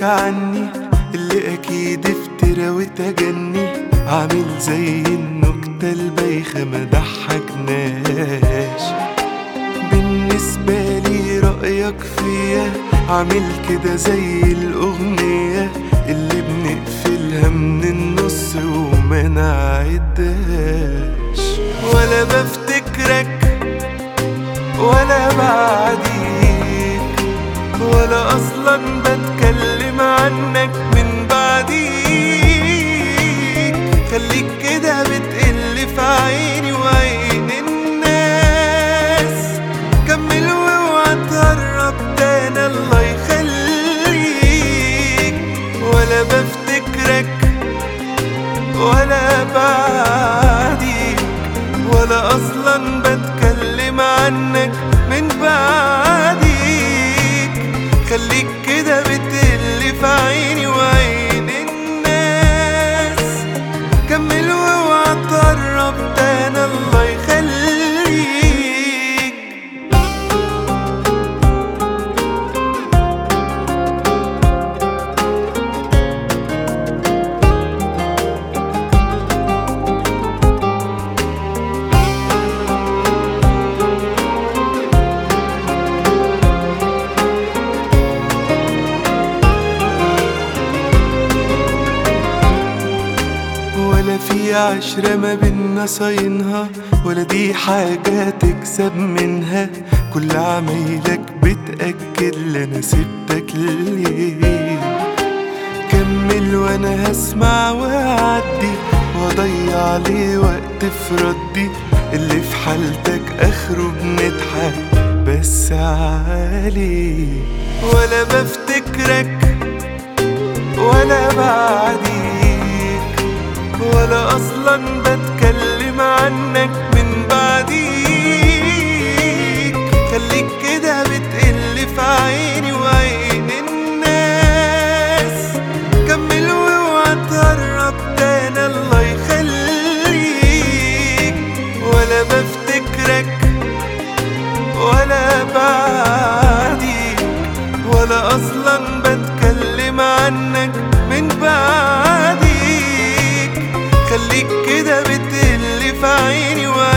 لك عني اللي اكيد افترى وتجني عامل زي النكتة البايخة ما ضحكناش بالنسبة لي رأيك فيا عامل كده زي الأغنية اللي بنقفلها من النص وما نعدهاش ولا بفتكرك ولا بعديك ولا اصلا بتكلم عنك من بعديك خليك كده بتقل في عيني وعين الناس كمل واوعى تقرب تاني الله يخليك ولا بفتكرك ولا بعديك ولا اصلا بتكلم عنك من بعديك خليك كده بتقل في عيني وعين الناس كمل واوعى تقرب تاني الله يخليك ولا في عشرة ما بينا صاينها ولا دي حاجة تكسب منها كل عمايلك بتأكد لي أنا سبتك ليه كمل وانا هسمع واعدي واضيع ليه وقت في ردي اللي في حالتك اخره بنضحك بس عليه ولا بفتكرك ولا بعديك ولا اصلا بتكلم عنك من بعديك خليك كده بتقل في عيني وعين الناس كمل واوعى تقرب تاني الله يخليك ولا بفتكرك ولا بعديك ولا اصلا بتكلم عنك من بعديك خليك كده بتقل في عيني وعيني